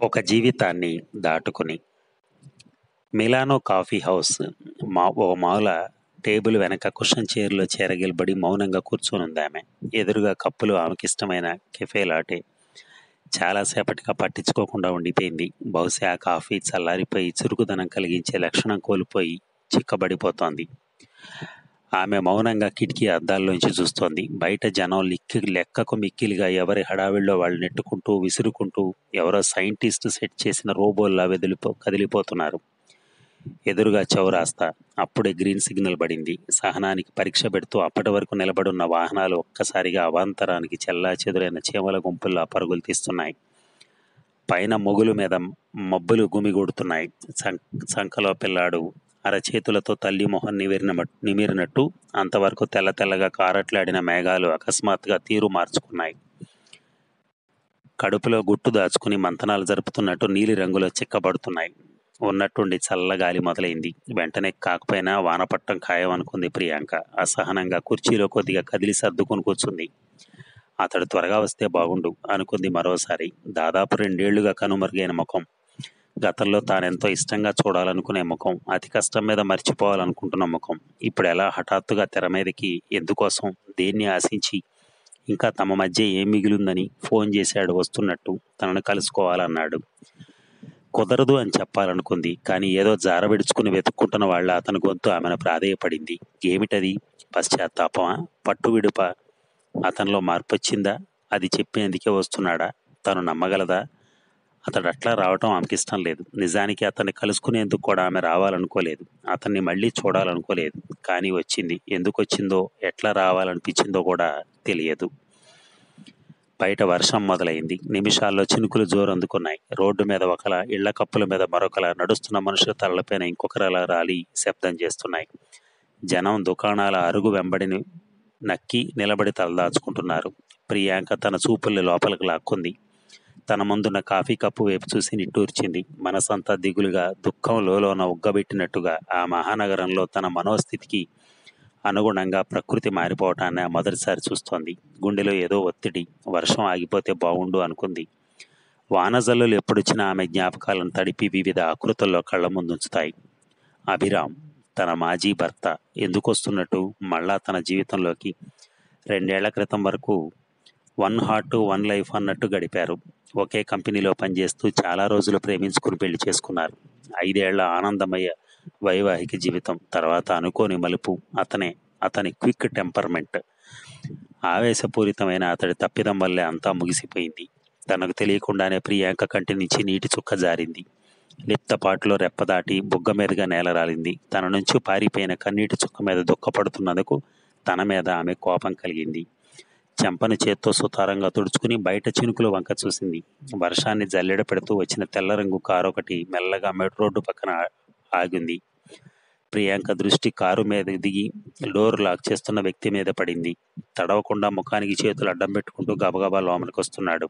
ఒక జీవితాన్ని దాటుకుని మిలానో కాఫీ హౌస్ మా ఓ మాల టేబుల్ వెనక కుషన్ చైర్లో చేరగిలబడి మౌనంగా కూర్చొని ఉంది ఆమె ఎదురుగా కప్పులు ఆమెకిష్టమైన కెఫే లాటే చాలాసేపటిగా పట్టించుకోకుండా ఉండిపోయింది బహుశా ఆ కాఫీ చల్లారిపోయి చురుకుదనం కలిగించే లక్షణం కోల్పోయి చిక్కబడిపోతోంది ఆమె మౌనంగా కిటికీ అద్దాల్లోంచి చూస్తోంది బయట జనం లిక్కి లెక్కకు మిక్కిలిగా ఎవరి హడావిడిలో వాళ్ళు నెట్టుకుంటూ విసురుకుంటూ ఎవరో సైంటిస్ట్ సెట్ చేసిన రోబోల్లా వెదిలిపో కదిలిపోతున్నారు ఎదురుగా చౌరాస్తా అప్పుడే గ్రీన్ సిగ్నల్ పడింది సహనానికి పరీక్ష పెడుతూ అప్పటి వరకు నిలబడున్న వాహనాలు ఒక్కసారిగా అవాంతరానికి చెల్లా చెదురైన చీమల గుంపుల్లా పరుగులు తీస్తున్నాయి పైన మొగులు మీద మబ్బులు గుమిగూడుతున్నాయి సం సంకలో పిల్లాడు అరచేతులతో తల్లి మొహం నిమిరిన నిమిరినట్టు అంతవరకు తెల్ల తెల్లగా కారట్లాడిన మేఘాలు అకస్మాత్తుగా తీరు మార్చుకున్నాయి కడుపులో గుట్టు దాచుకుని మంతనాలు జరుపుతున్నట్టు నీలి రంగులో చిక్కబడుతున్నాయి ఉన్నట్టుండి చల్లగాలి మొదలైంది వెంటనే కాకపోయినా వానపట్టం ఖాయం అనుకుంది ప్రియాంక అసహనంగా కుర్చీలో కొద్దిగా కదిలి సర్దుకొని కూర్చుంది అతడు త్వరగా వస్తే బాగుండు అనుకుంది మరోసారి దాదాపు రెండేళ్లుగా కనుమరుగైన ముఖం గతంలో తానెంతో ఇష్టంగా చూడాలనుకునే ముఖం అతి కష్టం మీద మర్చిపోవాలనుకుంటున్న ముఖం ఇప్పుడు ఎలా హఠాత్తుగా తెర మీదకి ఎందుకోసం దేన్ని ఆశించి ఇంకా తమ మధ్య ఏం మిగిలిందని ఫోన్ చేశాడు వస్తున్నట్టు తనను కలుసుకోవాలన్నాడు కుదరదు అని చెప్పాలనుకుంది కానీ ఏదో జారవిడుచుకుని వెతుక్కుంటున్న వాళ్ళ అతని గొంతు ఆమెను ప్రాధేయపడింది ఏమిటది పశ్చాత్తాపమా పట్టు విడుప అతనిలో మార్పు వచ్చిందా అది చెప్పేందుకే వస్తున్నాడా తను నమ్మగలదా అతడు అట్లా రావటం ఆమెకి ఇష్టం లేదు నిజానికి అతన్ని కలుసుకునేందుకు కూడా ఆమె రావాలనుకోలేదు అతన్ని మళ్ళీ చూడాలనుకోలేదు కానీ వచ్చింది ఎందుకు వచ్చిందో ఎట్లా రావాలనిపించిందో కూడా తెలియదు బయట వర్షం మొదలైంది నిమిషాల్లో చినుకులు జోరందుకున్నాయి రోడ్డు మీద ఒకలా ఇళ్ల కప్పుల మీద మరొకలా నడుస్తున్న మనుషుల తలపైన ఇంకొకరలా రాలి శబ్దం చేస్తున్నాయి జనం దుకాణాల అరుగు వెంబడిని నక్కి నిలబడి తలదాచుకుంటున్నారు ప్రియాంక తన చూపుల్ని లోపలికి లాక్కుంది తన ముందున్న కాఫీ కప్పు వైపు చూసి నిట్టూర్చింది మనసంతా దిగులుగా దుఃఖం లోలోన ఉగ్గబెట్టినట్టుగా ఆ మహానగరంలో తన మనోస్థితికి అనుగుణంగా ప్రకృతి మారిపోవటాన్ని మొదటిసారి చూస్తోంది గుండెలో ఏదో ఒత్తిడి వర్షం ఆగిపోతే బాగుండు అనుకుంది వానజల్లులు ఎప్పుడొచ్చినా ఆమె జ్ఞాపకాలను తడిపి వివిధ ఆకృతుల్లో కళ్ళ ముందుంచుతాయి అభిరామ్ తన మాజీ భర్త ఎందుకు వస్తున్నట్టు మళ్ళా తన జీవితంలోకి రెండేళ్ల క్రితం వరకు వన్ హార్ట్ వన్ లైఫ్ అన్నట్టు గడిపారు ఒకే కంపెనీలో పనిచేస్తూ చాలా రోజులు ప్రేమించుకుని పెళ్లి చేసుకున్నారు ఐదేళ్ల ఆనందమయ వైవాహిక జీవితం తర్వాత అనుకోని మలుపు అతనే అతని క్విక్ టెంపర్మెంట్ ఆవేశపూరితమైన అతడి తప్పిదం వల్లే అంతా ముగిసిపోయింది తనకు తెలియకుండానే ప్రియాంక కంటి నుంచి నీటి చుక్క జారింది లిప్తపాటులో రెప్పదాటి బుగ్గ మీదుగా నేలరాలింది తన నుంచి పారిపోయిన కన్నీటి చుక్క మీద దుఃఖపడుతున్నందుకు తన మీద ఆమె కోపం కలిగింది చెంపను చేత్తో సుతారంగా తుడుచుకుని బయట చినుకులు వంక చూసింది వర్షాన్ని జల్లెడ పెడుతూ వచ్చిన తెల్ల రంగు కారు ఒకటి మెల్లగా మెడ్ రోడ్డు పక్కన ఆగింది ప్రియాంక దృష్టి కారు మీద దిగి డోర్ లాక్ చేస్తున్న వ్యక్తి మీద పడింది తడవకుండా ముఖానికి చేతులు అడ్డం పెట్టుకుంటూ గబగబా లోపలికి వస్తున్నాడు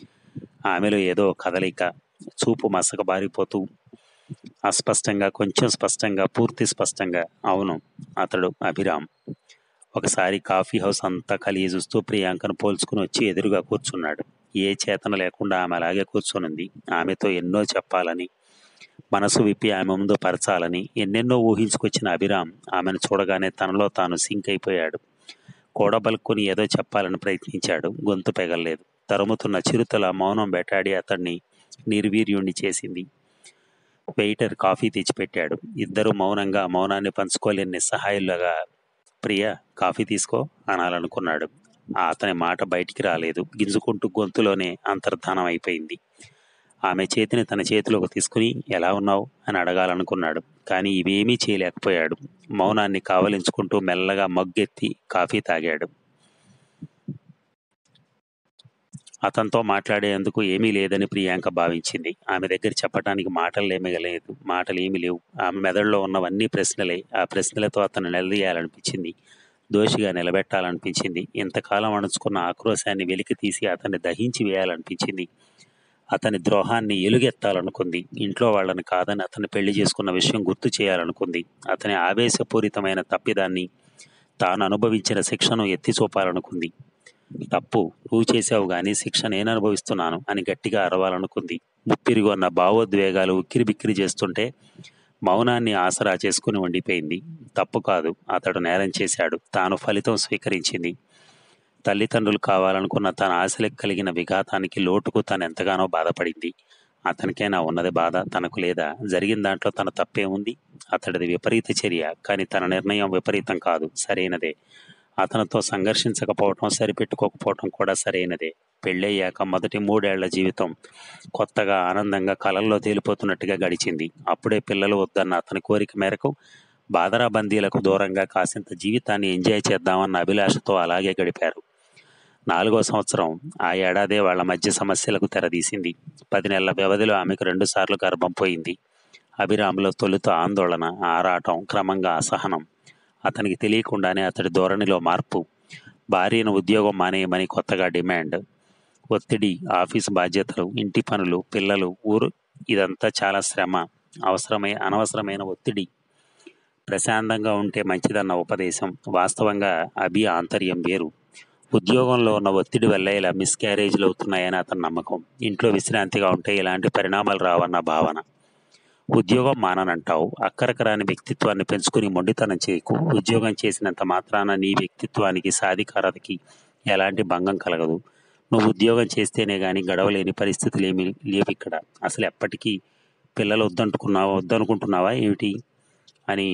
ఆమెలో ఏదో కదలిక చూపు మసకబారిపోతూ అస్పష్టంగా కొంచెం స్పష్టంగా పూర్తి స్పష్టంగా అవును అతడు అభిరామ్ ఒకసారి కాఫీ హౌస్ అంతా కలిగి చూస్తూ ప్రియాంకను పోల్చుకుని వచ్చి ఎదురుగా కూర్చున్నాడు ఏ చేతన లేకుండా ఆమె అలాగే కూర్చొనుంది ఆమెతో ఎన్నో చెప్పాలని మనసు విప్పి ఆమె ముందు పరచాలని ఎన్నెన్నో ఊహించుకొచ్చిన అభిరామ్ ఆమెను చూడగానే తనలో తాను సింక్ అయిపోయాడు కూడబలుక్కుని ఏదో చెప్పాలని ప్రయత్నించాడు గొంతు పెగల్లేదు తరుముతున్న చిరుతల మౌనం బెటాడి అతన్ని నిర్వీర్యుణ్ణి చేసింది వెయిటర్ కాఫీ తెచ్చిపెట్టాడు ఇద్దరు మౌనంగా మౌనాన్ని పంచుకోలేని నిస్సహాయులుగా ప్రియ కాఫీ తీసుకో అనాలనుకున్నాడు ఆ అతని మాట బయటికి రాలేదు గింజుకుంటూ గొంతులోనే అంతర్ధానం అయిపోయింది ఆమె చేతిని తన చేతిలోకి తీసుకుని ఎలా ఉన్నావు అని అడగాలనుకున్నాడు కానీ ఇవేమీ చేయలేకపోయాడు మౌనాన్ని కావలించుకుంటూ మెల్లగా మగ్గెత్తి కాఫీ తాగాడు అతనితో మాట్లాడేందుకు ఏమీ లేదని ప్రియాంక భావించింది ఆమె దగ్గర చెప్పడానికి మాటలేమీ లేదు మాటలు ఏమీ లేవు ఆమె మెదడులో ఉన్నవన్నీ ప్రశ్నలే ఆ ప్రశ్నలతో అతను నిలదీయాలనిపించింది దోషిగా నిలబెట్టాలనిపించింది ఇంతకాలం అణుచుకున్న ఆక్రోశాన్ని వెలికి తీసి అతన్ని దహించి వేయాలనిపించింది అతని ద్రోహాన్ని ఎలుగెత్తాలనుకుంది ఇంట్లో వాళ్ళని కాదని అతన్ని పెళ్లి చేసుకున్న విషయం గుర్తు చేయాలనుకుంది అతని ఆవేశపూరితమైన తప్పిదాన్ని తాను అనుభవించిన శిక్షను ఎత్తి చూపాలనుకుంది తప్పు నువ్వు చేసావు గాని శిక్ష నేను అనుభవిస్తున్నాను అని గట్టిగా అరవాలనుకుంది ముప్పిరిగొన్న భావోద్వేగాలు ఉక్కిరి బిక్కిరి చేస్తుంటే మౌనాన్ని ఆసరా చేసుకుని ఉండిపోయింది తప్పు కాదు అతడు నేరం చేశాడు తాను ఫలితం స్వీకరించింది తల్లిదండ్రులు కావాలనుకున్న తన ఆశలకు కలిగిన విఘాతానికి లోటుకు తను ఎంతగానో బాధపడింది అతనికైనా ఉన్నది బాధ తనకు లేదా జరిగిన దాంట్లో తన తప్పే ఉంది అతడిది విపరీత చర్య కానీ తన నిర్ణయం విపరీతం కాదు సరైనదే అతనితో సంఘర్షించకపోవటం సరిపెట్టుకోకపోవటం కూడా సరైనదే పెళ్ళయ్యాక మొదటి మూడేళ్ల జీవితం కొత్తగా ఆనందంగా కలల్లో తేలిపోతున్నట్టుగా గడిచింది అప్పుడే పిల్లలు వద్దన్న అతని కోరిక మేరకు బాదరాబందీలకు దూరంగా కాసింత జీవితాన్ని ఎంజాయ్ చేద్దామన్న అభిలాషతో అలాగే గడిపారు నాలుగో సంవత్సరం ఆ ఏడాదే వాళ్ళ మధ్య సమస్యలకు తెరదీసింది పది నెలల వ్యవధిలో ఆమెకు రెండుసార్లు గర్భం పోయింది అభిరాములో తొలుత ఆందోళన ఆరాటం క్రమంగా అసహనం అతనికి తెలియకుండానే అతడి ధోరణిలో మార్పు భార్యను ఉద్యోగం మానేయమని కొత్తగా డిమాండ్ ఒత్తిడి ఆఫీసు బాధ్యతలు ఇంటి పనులు పిల్లలు ఊరు ఇదంతా చాలా శ్రమ అవసరమై అనవసరమైన ఒత్తిడి ప్రశాంతంగా ఉంటే మంచిదన్న ఉపదేశం వాస్తవంగా అభి ఆంతర్యం వేరు ఉద్యోగంలో ఉన్న ఒత్తిడి వల్ల ఇలా మిస్క్యారేజ్లు అవుతున్నాయని అతని నమ్మకం ఇంట్లో విశ్రాంతిగా ఉంటే ఇలాంటి పరిణామాలు రావన్న భావన ఉద్యోగం మాననంటావు అక్కరకు రాని వ్యక్తిత్వాన్ని పెంచుకుని మొండితనం చేయకు ఉద్యోగం చేసినంత మాత్రాన నీ వ్యక్తిత్వానికి సాధికారతకి ఎలాంటి భంగం కలగదు నువ్వు ఉద్యోగం చేస్తేనే కానీ గడవలేని పరిస్థితులు ఏమి లేవు ఇక్కడ అసలు ఎప్పటికీ పిల్లలు వద్దంటుకున్నావా వద్దనుకుంటున్నావా ఏమిటి అని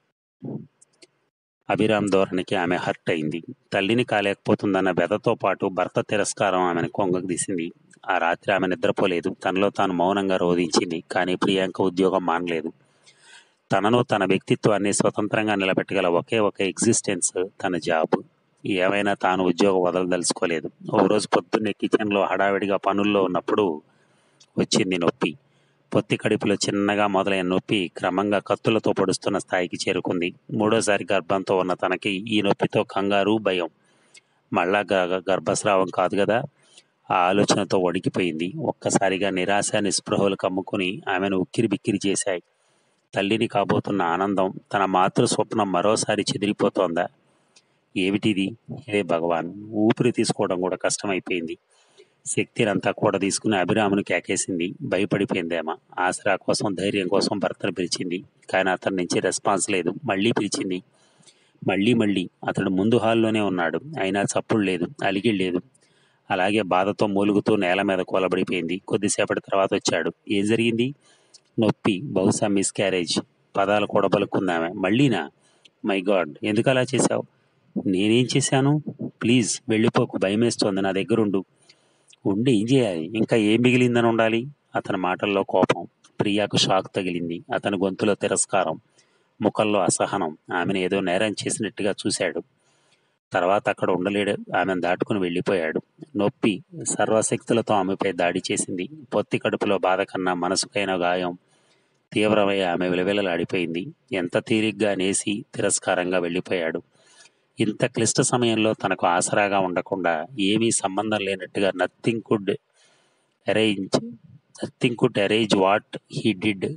అభిరామ్ ధోరణికి ఆమె హర్ట్ అయింది తల్లిని కాలేకపోతుందన్న వ్యధతో పాటు భర్త తిరస్కారం ఆమెను కొంగకు తీసింది ఆ రాత్రి ఆమె నిద్రపోలేదు తనలో తాను మౌనంగా రోధించింది కానీ ప్రియాంక ఉద్యోగం మానలేదు తనను తన వ్యక్తిత్వాన్ని స్వతంత్రంగా నిలబెట్టగల ఒకే ఒక ఎగ్జిస్టెన్స్ తన జాబ్ ఏమైనా తాను ఉద్యోగం వదలదలుచుకోలేదు ఓ రోజు పొద్దున్నే కిచెన్లో హడావిడిగా పనుల్లో ఉన్నప్పుడు వచ్చింది నొప్పి పొత్తి కడుపులో చిన్నగా మొదలైన నొప్పి క్రమంగా కత్తులతో పొడుస్తున్న స్థాయికి చేరుకుంది మూడోసారి గర్భంతో ఉన్న తనకి ఈ నొప్పితో కంగారు భయం మళ్ళా గ- గర్భస్రావం కాదు కదా ఆ ఆలోచనతో వణికిపోయింది ఒక్కసారిగా నిరాశ నిస్పృహలు కమ్ముకుని ఆమెను ఉక్కిరి బిక్కిరి చేశాయి తల్లిని కాబోతున్న ఆనందం తన మాతృ స్వప్నం మరోసారి చెదిరిపోతోందా ఏమిటిది హే భగవాన్ ఊపిరి తీసుకోవడం కూడా కష్టమైపోయింది శక్తినంతా కూడా తీసుకుని అభిరాముని కేకేసింది భయపడిపోయిందేమో ఆసరా కోసం ధైర్యం కోసం భర్తను పిలిచింది కానీ అతని నుంచి రెస్పాన్స్ లేదు మళ్ళీ పిలిచింది మళ్ళీ మళ్ళీ అతడు ముందు హాల్లోనే ఉన్నాడు అయినా చప్పుడు లేదు అలిగిడి లేదు అలాగే బాధతో మూలుగుతూ నేల మీద కూలబడిపోయింది కొద్దిసేపటి తర్వాత వచ్చాడు ఏం జరిగింది నొప్పి బహుశా మిస్ క్యారేజ్ పదాలు కూడా పలుకుందామె మళ్ళీనా మై గాడ్ ఎందుకు అలా చేశావు నేనేం చేశాను ప్లీజ్ వెళ్ళిపోకు భయమేస్తోంది నా దగ్గరుండు ఉండి ఏం చేయాలి ఇంకా ఏం మిగిలిందని ఉండాలి అతని మాటల్లో కోపం ప్రియాకు షాక్ తగిలింది అతని గొంతులో తిరస్కారం ముఖంలో అసహనం ఆమెను ఏదో నేరం చేసినట్టుగా చూశాడు తర్వాత అక్కడ ఉండలేడు ఆమెను దాటుకుని వెళ్ళిపోయాడు నొప్పి సర్వశక్తులతో ఆమెపై దాడి చేసింది పొత్తి కడుపులో బాధ కన్నా మనసుకైన గాయం తీవ్రమై ఆమె విలవిలలాడిపోయింది ఎంత తేలిగ్గా నేసి తిరస్కారంగా వెళ్ళిపోయాడు ఇంత క్లిష్ట సమయంలో తనకు ఆసరాగా ఉండకుండా ఏమీ సంబంధం లేనట్టుగా nothing could arrange nothing could arrange what he did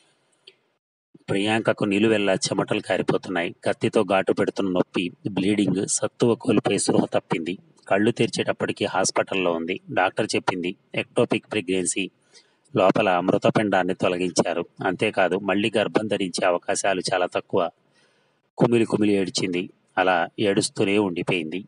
ప్రియాంకకు నిలువెల్లా చెమటలు కారిపోతున్నాయి కత్తితో ఘాటు పెడుతున్న నొప్పి బ్లీడింగ్ సత్తువ కోల్పోయి స్పృహ తప్పింది కళ్ళు తెరిచేటప్పటికి హాస్పిటల్లో ఉంది డాక్టర్ చెప్పింది ఎక్టోపిక్ ప్రెగ్నెన్సీ లోపల మృతపిండాన్ని తొలగించారు అంతేకాదు మళ్ళీ గర్భం ధరించే అవకాశాలు చాలా తక్కువ కుమిలి కుమిలి ఏడ్చింది అలా ఏడుస్తూనే ఉండిపోయింది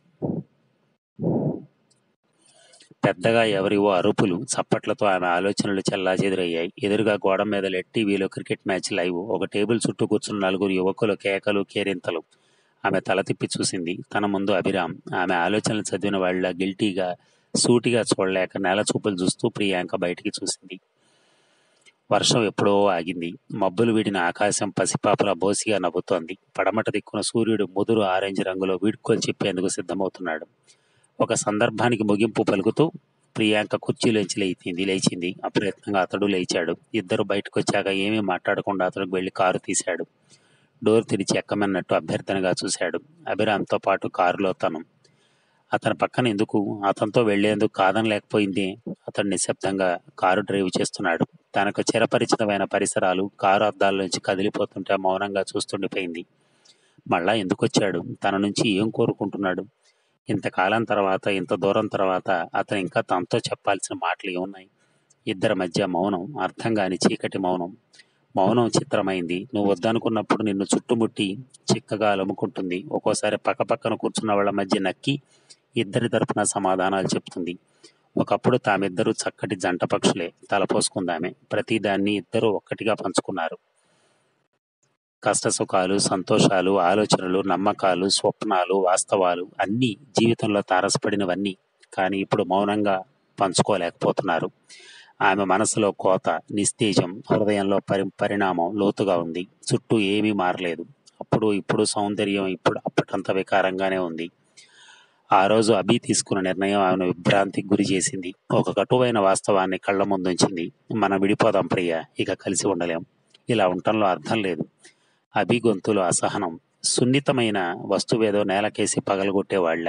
పెద్దగా ఎవరివో అరుపులు చప్పట్లతో ఆమె ఆలోచనలు చెల్లాచెదురయ్యాయి ఎదురుగా గోడ మీద లెట్ టీవీలో క్రికెట్ మ్యాచ్ లైవ్ ఒక టేబుల్ చుట్టూ కూర్చున్న నలుగురు యువకులు కేకలు కేరింతలు ఆమె తల తిప్పి చూసింది తన ముందు అభిరామ్ ఆమె ఆలోచనలు చదివిన వాళ్ళ గిల్టీగా సూటిగా చూడలేక నేల చూపులు చూస్తూ ప్రియాంక బయటికి చూసింది వర్షం ఎప్పుడో ఆగింది మబ్బులు వీడిన ఆకాశం పసిపాపల బోసిగా నవ్వుతోంది పడమట దిక్కున సూర్యుడు ముదురు ఆరెంజ్ రంగులో వీడ్కోలు చెప్పేందుకు సిద్ధమవుతున్నాడు ఒక సందర్భానికి ముగింపు పలుకుతూ ప్రియాంక కుర్చీలోంచి లేచింది లేచింది అప్రయత్నంగా అతడు లేచాడు ఇద్దరు బయటకు వచ్చాక ఏమీ మాట్లాడకుండా అతడికి వెళ్లి కారు తీశాడు డోర్ తెరిచి ఎక్కమన్నట్టు అభ్యర్థనగా చూశాడు అభిరామ్తో పాటు కారులో తను అతని పక్కన ఎందుకు అతనితో వెళ్లేందుకు కాదని లేకపోయింది అతడు నిశ్శబ్దంగా కారు డ్రైవ్ చేస్తున్నాడు తనకు చిరపరిచితమైన పరిసరాలు కారు అద్దాల్లోంచి కదిలిపోతుంటే మౌనంగా చూస్తుండిపోయింది మళ్ళా ఎందుకు వచ్చాడు తన నుంచి ఏం కోరుకుంటున్నాడు ఇంతకాలం తర్వాత ఇంత దూరం తర్వాత అతను ఇంకా తనతో చెప్పాల్సిన మాటలు ఏమున్నాయి ఇద్దరి మధ్య మౌనం అర్థం కాని చీకటి మౌనం మౌనం చిత్రమైంది నువ్వు వద్దనుకున్నప్పుడు నిన్ను చుట్టుముట్టి చిక్కగా అలుముకుంటుంది ఒక్కోసారి పక్కపక్కన కూర్చున్న వాళ్ళ మధ్య నక్కి ఇద్దరి తరపున సమాధానాలు చెప్తుంది ఒకప్పుడు తామిద్దరూ చక్కటి జంట పక్షులే తలపోసుకుందామే ప్రతిదాన్ని ఇద్దరూ ఒక్కటిగా పంచుకున్నారు కష్ట సుఖాలు సంతోషాలు ఆలోచనలు నమ్మకాలు స్వప్నాలు వాస్తవాలు అన్నీ జీవితంలో తారసపడినవన్నీ కానీ ఇప్పుడు మౌనంగా పంచుకోలేకపోతున్నారు ఆమె మనసులో కోత నిస్తేజం హృదయంలో పరి పరిణామం లోతుగా ఉంది చుట్టూ ఏమీ మారలేదు అప్పుడు ఇప్పుడు సౌందర్యం ఇప్పుడు అప్పటంత వికారంగానే ఉంది ఆ రోజు అభి తీసుకున్న నిర్ణయం ఆమెను విభ్రాంతికి గురి చేసింది ఒక కటువైన వాస్తవాన్ని కళ్ళ ముందుంచింది మనం విడిపోదాం ప్రియ ఇక కలిసి ఉండలేం ఇలా ఉండటంలో అర్థం లేదు అభి గొంతులో అసహనం సున్నితమైన వస్తువేదో నేలకేసి పగలగొట్టేవాళ్ల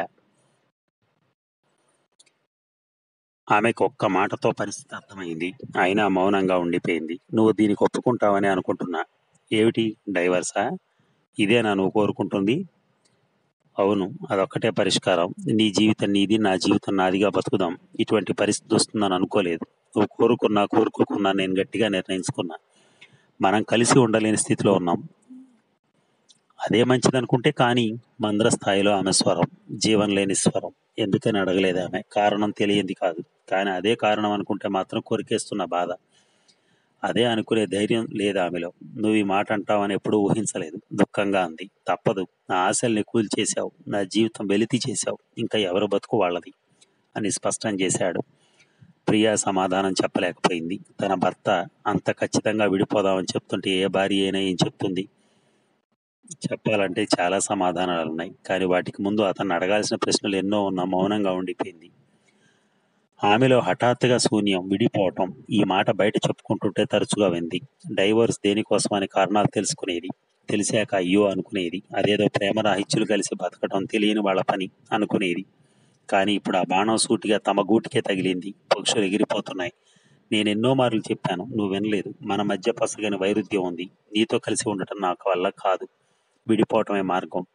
ఆమెకు ఒక్క మాటతో పరిస్థితి అర్థమైంది అయినా మౌనంగా ఉండిపోయింది నువ్వు దీనికి ఒప్పుకుంటావని అనుకుంటున్నా ఏమిటి డైవర్సా ఇదేనా నువ్వు కోరుకుంటుంది అవును అదొక్కటే పరిష్కారం నీ జీవితం నీది నా జీవితం నాదిగా బతుకుదాం ఇటువంటి పరిస్థితి వస్తుందని అనుకోలేదు నువ్వు కోరుకున్నా కోరుకోకున్నా నేను గట్టిగా నిర్ణయించుకున్నా మనం కలిసి ఉండలేని స్థితిలో ఉన్నాం అదే మంచిదనుకుంటే కానీ మంద్ర స్థాయిలో ఆమె స్వరం జీవం లేని స్వరం ఎందుకని అడగలేదు ఆమె కారణం తెలియంది కాదు కానీ అదే కారణం అనుకుంటే మాత్రం కొరికేస్తున్న బాధ అదే అనుకునే ధైర్యం లేదు ఆమెలో నువ్వు ఈ మాట అంటావని ఎప్పుడూ ఊహించలేదు దుఃఖంగా అంది తప్పదు నా ఆశల్ని కూల్చేశావు నా జీవితం వెలితి చేశావు ఇంకా ఎవరు బతుకు వాళ్ళది అని స్పష్టం చేశాడు ప్రియా సమాధానం చెప్పలేకపోయింది తన భర్త అంత ఖచ్చితంగా విడిపోదామని చెప్తుంటే ఏ భార్య అయినా ఏం చెప్తుంది చెప్పాలంటే చాలా సమాధానాలు ఉన్నాయి కానీ వాటికి ముందు అతను అడగాల్సిన ప్రశ్నలు ఎన్నో ఉన్నా మౌనంగా ఉండిపోయింది ఆమెలో హఠాత్తుగా శూన్యం విడిపోవటం ఈ మాట బయట చెప్పుకుంటుంటే తరచుగా వింది డైవర్స్ దేనికోసమని కారణాలు తెలుసుకునేది తెలిసాక అయ్యో అనుకునేది అదేదో ప్రేమ రాహిత్యులు కలిసి బతకటం తెలియని వాళ్ళ పని అనుకునేది కానీ ఇప్పుడు ఆ బాణం సూటిగా తమ గూటికే తగిలింది పక్షులు ఎగిరిపోతున్నాయి నేను ఎన్నో మార్లు చెప్పాను నువ్వు వినలేదు మన మధ్య పసగని వైరుధ్యం ఉంది నీతో కలిసి ఉండటం నాకు వల్ల కాదు విడిపోవటమే మార్గం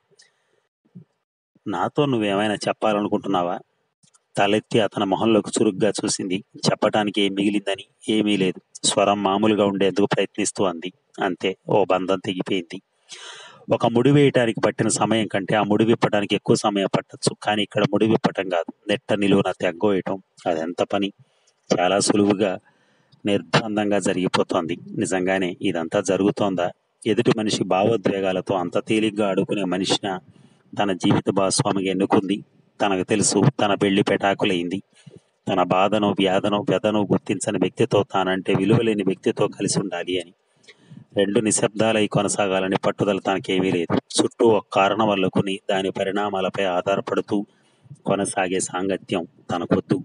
నాతో నువ్వేమైనా చెప్పాలనుకుంటున్నావా తలెత్తి అతని మొహంలోకి చురుగ్గా చూసింది చెప్పటానికి ఏం మిగిలిందని ఏమీ లేదు స్వరం మామూలుగా ఉండేందుకు ప్రయత్నిస్తూ అంది అంతే ఓ బంధం తెగిపోయింది ఒక ముడి వేయటానికి పట్టిన సమయం కంటే ఆ ముడి విప్పటానికి ఎక్కువ సమయం పట్టొచ్చు కానీ ఇక్కడ ముడి విప్పటం కాదు నెట్ట నిలువున తెగ్గోయటం అదెంత పని చాలా సులువుగా నిర్బంధంగా జరిగిపోతోంది నిజంగానే ఇదంతా జరుగుతోందా ఎదుటి మనిషి భావోద్వేగాలతో అంత తేలిగ్గా ఆడుకునే మనిషిన తన జీవిత భాగస్వామిగా ఎన్నుకుంది తనకు తెలుసు తన పెళ్లి పెటాకులైంది తన బాధను వ్యాధను వ్యధను గుర్తించని వ్యక్తితో తానంటే విలువలేని వ్యక్తితో కలిసి ఉండాలి అని రెండు నిశ్శబ్దాలై కొనసాగాలని పట్టుదల తనకేమీ లేదు చుట్టూ ఒక కారణం వల్లకుని దాని పరిణామాలపై ఆధారపడుతూ కొనసాగే సాంగత్యం తనకొద్దు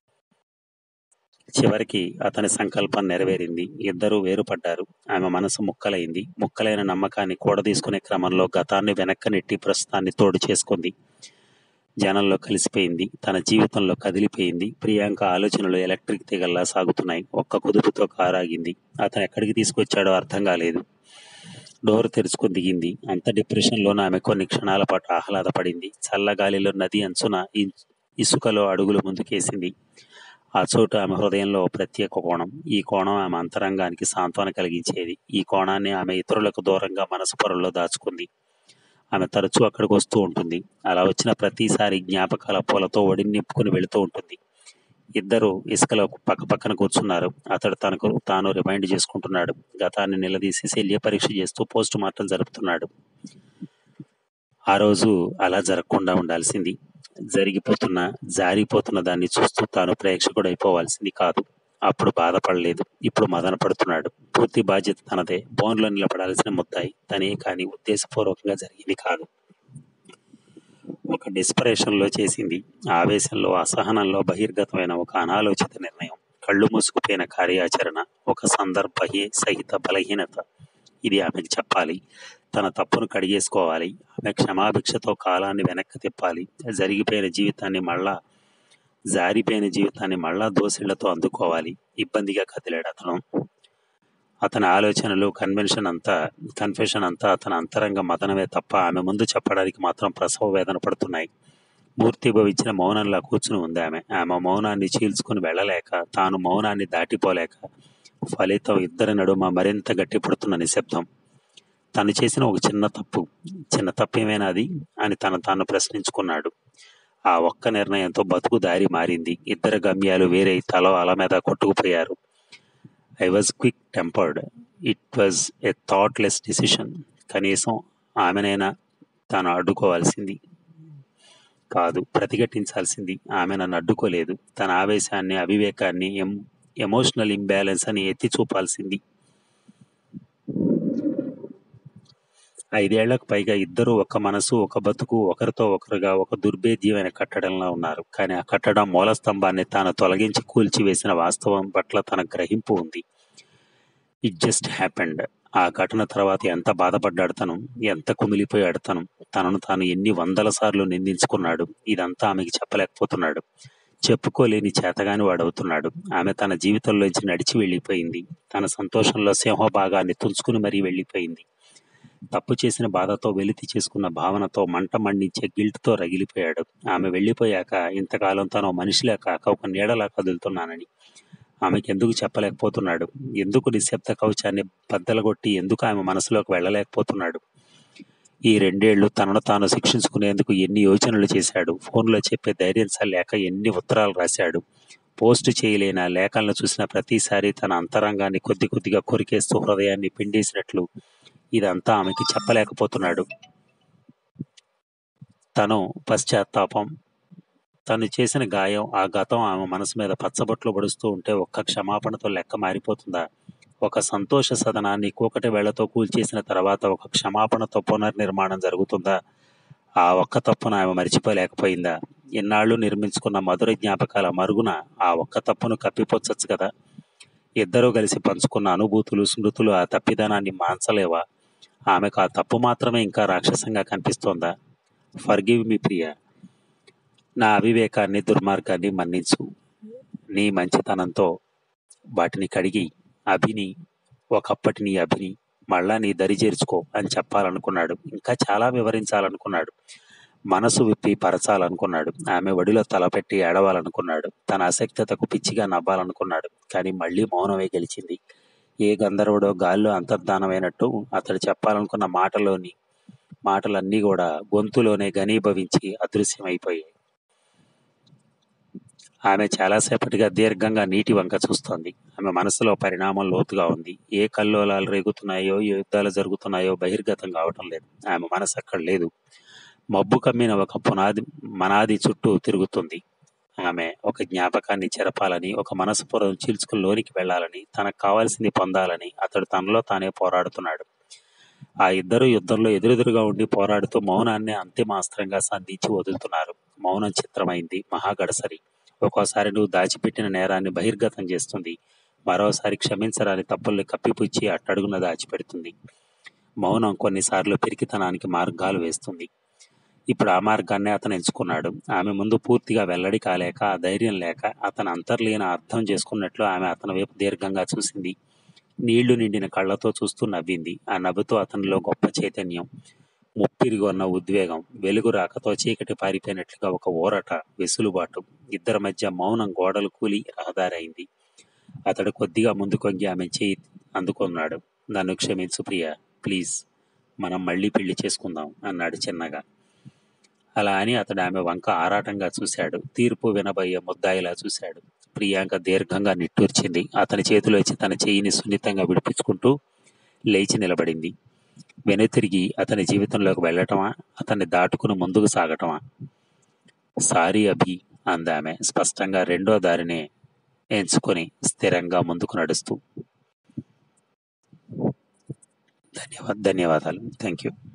చివరికి అతని సంకల్పం నెరవేరింది ఇద్దరూ వేరుపడ్డారు ఆమె మనసు ముక్కలైంది ముక్కలైన నమ్మకాన్ని కూడదీసుకునే క్రమంలో గతాన్ని వెనక్కి నెట్టి ప్రస్తుతాన్ని తోడు చేసుకుంది జనంలో కలిసిపోయింది తన జీవితంలో కదిలిపోయింది ప్రియాంక ఆలోచనలు ఎలక్ట్రిక్ తీగల్లా సాగుతున్నాయి ఒక్క కుదుపుతో కారాగింది అతను ఎక్కడికి తీసుకొచ్చాడో అర్థం కాలేదు డోర్ తెరుచుకుని దిగింది అంత డిప్రెషన్లోనే ఆమె కొన్ని క్షణాల పాటు ఆహ్లాదపడింది చల్లగాలిలో నది అంచున ఇ- ఇసుకలో అడుగులు ముందుకేసింది ఆ చోటు ఆమె హృదయంలో ఓ ప్రత్యేక కోణం ఈ కోణం ఆమె అంతరంగానికి సాంత్వన కలిగించేది ఈ కోణాన్ని ఆమె ఇతరులకు దూరంగా మనసు పొరల్లో దాచుకుంది ఆమె తరచూ అక్కడికి వస్తూ ఉంటుంది అలా వచ్చిన ప్రతిసారి జ్ఞాపకాల పూలతో ఒడిని నింపుకుని వెళుతూ ఉంటుంది ఇద్దరు ఇసుకలో పక్క పక్కన కూర్చున్నారు అతడు తనకు తాను రిమైండ్ చేసుకుంటున్నాడు గతాన్ని నిలదీసి శల్య పరీక్ష చేస్తూ పోస్ట్ మార్టం జరుపుతున్నాడు ఆ రోజు అలా జరగకుండా ఉండాల్సింది జరిగిపోతున్న జారిపోతున్న దాన్ని చూస్తూ తాను ప్రేక్షకుడు అయిపోవాల్సింది కాదు అప్పుడు బాధపడలేదు ఇప్పుడు మదన పడుతున్నాడు పూర్తి బాధ్యత తనదే బోన్లో నిలబడాల్సిన ముద్దాయి తనే కానీ ఉద్దేశపూర్వకంగా జరిగింది కాదు ఒక డిస్పరేషన్ లో చేసింది ఆవేశంలో అసహనంలో బహిర్గతమైన ఒక అనాలోచిత నిర్ణయం కళ్ళు మూసుకుపోయిన కార్యాచరణ ఒక సందర్భ సహిత బలహీనత ఇది ఆమెకు చెప్పాలి తన తప్పును కడిగేసుకోవాలి ఆమె క్షమాభిక్షతో కాలాన్ని వెనక్కి తిప్పాలి జరిగిపోయిన జీవితాన్ని మళ్ళా జారిపోయిన జీవితాన్ని మళ్ళా దోసిళ్లతో అందుకోవాలి ఇబ్బందిగా కదిలాడు అతను అతని ఆలోచనలు కన్వెన్షన్ అంతా కన్ఫెషన్ అంతా అతని అంతరంగ మదనమే తప్ప ఆమె ముందు చెప్పడానికి మాత్రం ప్రసవ వేదన పడుతున్నాయి మూర్తిభవించిన మౌనంలా కూర్చుని ఉంది ఆమె ఆమె మౌనాన్ని చీల్చుకుని వెళ్ళలేక తాను మౌనాన్ని దాటిపోలేక ఫలితం ఇద్దరి నడుమ మరింత గట్టిపడుతున్న నిశ్శబ్దం తను చేసిన ఒక చిన్న తప్పు చిన్న తప్పేమైనా అది అని తను తాను ప్రశ్నించుకున్నాడు ఆ ఒక్క నిర్ణయంతో బతుకు దారి మారింది ఇద్దరు గమ్యాలు వేరే తల అల మీద కొట్టుకుపోయారు I was quick tempered it was a thoughtless decision కనీసం ఆమెనైనా తాను అడ్డుకోవాల్సింది కాదు ప్రతిఘటించాల్సింది ఆమె నన్ను అడ్డుకోలేదు తన ఆవేశాన్ని అవివేకాన్ని ఎం ఎమోషనల్ ఇంబ్యాలెన్స్ అని ఎత్తి చూపాల్సింది ఐదేళ్లకు పైగా ఇద్దరు ఒక మనసు ఒక బతుకు ఒకరితో ఒకరుగా ఒక దుర్భేద్యమైన కట్టడంలో ఉన్నారు కానీ ఆ కట్టడం మూల స్తంభాన్ని తాను తొలగించి కూల్చివేసిన వాస్తవం పట్ల తన గ్రహింపు ఉంది ఇట్ జస్ట్ హ్యాపెండ్ ఆ ఘటన తర్వాత ఎంత బాధపడ్డాడు తను ఎంత కుమిలిపోయాడు తను తనను తాను ఎన్ని వందల సార్లు నిందించుకున్నాడు ఇదంతా ఆమెకి చెప్పలేకపోతున్నాడు చెప్పుకోలేని చేతగాని వాడవుతున్నాడు ఆమె తన జీవితంలోంచి నడిచి వెళ్ళిపోయింది తన సంతోషంలో సింహభాగాన్ని తుంచుకుని మరీ వెళ్ళిపోయింది తప్పు చేసిన బాధతో వెలితి చేసుకున్న భావనతో మంట మండించే గిల్ట్తో రగిలిపోయాడు ఆమె వెళ్ళిపోయాక ఇంతకాలం తను మనిషిలా కాక ఒక నీడలా కదులుతున్నానని ఆమెకి ఎందుకు చెప్పలేకపోతున్నాడు ఎందుకు నిశ్శబ్ద కవచాన్ని బద్దలగొట్టి ఎందుకు ఆమె మనసులోకి వెళ్ళలేకపోతున్నాడు ఈ రెండేళ్లు తనను తాను శిక్షించుకునేందుకు ఎన్ని యోచనలు చేశాడు ఫోన్లో చెప్పే ధైర్యం లేక ఎన్ని ఉత్తరాలు రాశాడు పోస్ట్ చేయలేని ఆ లేఖలను చూసిన ప్రతిసారి తన అంతరంగాన్ని కొద్ది కొద్దిగా కొరికేస్తూ హృదయాన్ని పిండేసినట్లు ఇదంతా ఆమెకి చెప్పలేకపోతున్నాడు తను పశ్చాత్తాపం తను చేసిన గాయం ఆ గతం ఆమె మనసు మీద పచ్చబొట్లు పడుస్తూ ఉంటే ఒక్క క్షమాపణతో లెక్క మారిపోతుందా ఒక సంతోష సదనాన్ని కూకటి వేళ్లతో కూల్చేసిన తర్వాత ఒక క్షమాపణతో పునర్నిర్మాణం జరుగుతుందా ఆ ఒక్క తప్పును ఆమె మర్చిపోలేకపోయిందా ఇన్నాళ్ళు నిర్మించుకున్న మధుర జ్ఞాపకాల మరుగున ఆ ఒక్క తప్పును కప్పిపోచ్చచ్చు కదా ఇద్దరూ కలిసి పంచుకున్న అనుభూతులు స్మృతులు ఆ తప్పిదనాన్ని మాంచలేవా ఆమెకు ఆ తప్పు మాత్రమే ఇంకా రాక్షసంగా కనిపిస్తోందా ఫర్గివ్ మీ ప్రియ నా అవివేకాన్ని దుర్మార్గాన్ని మన్నించు నీ మంచితనంతో వాటిని కడిగి అభిని ఒకప్పటి నీ అభిని మళ్ళా నీ దరి చేర్చుకో అని చెప్పాలనుకున్నాడు ఇంకా చాలా వివరించాలనుకున్నాడు మనసు విప్పి పరచాలనుకున్నాడు ఆమె ఒడిలో తలపెట్టి ఏడవాలనుకున్నాడు తన అసక్తతకు పిచ్చిగా నవ్వాలనుకున్నాడు కానీ మళ్ళీ మౌనమే గెలిచింది ఏ గంధర్వుడో గాల్లో అంతర్ధానమైనట్టు అతడు చెప్పాలనుకున్న మాటలోని మాటలన్నీ కూడా గొంతులోనే ఘనీభవించి అదృశ్యమైపోయాయి ఆమె చాలాసేపటిగా దీర్ఘంగా నీటి వంక చూస్తోంది ఆమె మనసులో పరిణామం లోతుగా ఉంది ఏ కల్లోలాలు రేగుతున్నాయో ఏ యుద్ధాలు జరుగుతున్నాయో బహిర్గతం కావటం లేదు ఆమె మనసు అక్కడ లేదు మబ్బు కమ్మిన ఒక పునాది మనాది చుట్టూ తిరుగుతుంది ఆమె ఒక జ్ఞాపకాన్ని చెరపాలని ఒక మనసు పొరం చీల్చుకుని లోనికి వెళ్ళాలని తనకు కావాల్సింది పొందాలని అతడు తనలో తానే పోరాడుతున్నాడు ఆ ఇద్దరు యుద్ధంలో ఎదురెదురుగా ఉండి పోరాడుతూ మౌనాన్ని అంతిమాస్త్రంగా సంధించి వదులుతున్నారు మౌనం చిత్రమైంది మహాగడసరి ఒక్కోసారి నువ్వు దాచిపెట్టిన నేరాన్ని బహిర్గతం చేస్తుంది మరోసారి క్షమించరాని తప్పుల్ని కప్పిపుచ్చి అట్టడుగున దాచిపెడుతుంది మౌనం కొన్నిసార్లు పిరికితనానికి మార్గాలు వేస్తుంది ఇప్పుడు ఆ మార్గాన్ని అతను ఎంచుకున్నాడు ఆమె ముందు పూర్తిగా వెల్లడి కాలేక ఆ ధైర్యం లేక అతను అంతర్లీన అర్థం చేసుకున్నట్లు ఆమె అతని వైపు దీర్ఘంగా చూసింది నీళ్లు నిండిన కళ్ళతో చూస్తూ నవ్వింది ఆ నవ్వుతో అతనిలో గొప్ప చైతన్యం ముప్పిరిగొన్న ఉద్వేగం వెలుగు రాకతో చీకటి పారిపోయినట్లుగా ఒక ఊరట వెసులుబాటు ఇద్దరి మధ్య మౌనం గోడలు కూలి రహదారైంది అతడు కొద్దిగా ముందు కొంగి ఆమె చేయి అందుకున్నాడు నన్ను క్షమించు ప్రియ ప్లీజ్ మనం మళ్ళీ పెళ్లి చేసుకుందాం అన్నాడు చిన్నగా అలా అని అతడు ఆమె వంక ఆరాటంగా చూశాడు తీర్పు వినబోయే ముద్దాయిలా చూశాడు ప్రియాంక దీర్ఘంగా నిట్టూర్చింది అతని చేతిలోంచి తన చెయ్యిని సున్నితంగా విడిపించుకుంటూ లేచి నిలబడింది వెనుతిరిగి అతని జీవితంలోకి వెళ్ళటమా అతన్ని దాటుకుని ముందుకు సాగటమా సారీ అభి అందామె స్పష్టంగా రెండో దారినే ఎంచుకొని స్థిరంగా ముందుకు నడుస్తూ ధన్యవాద ధన్యవాదాలు థ్యాంక్ యూ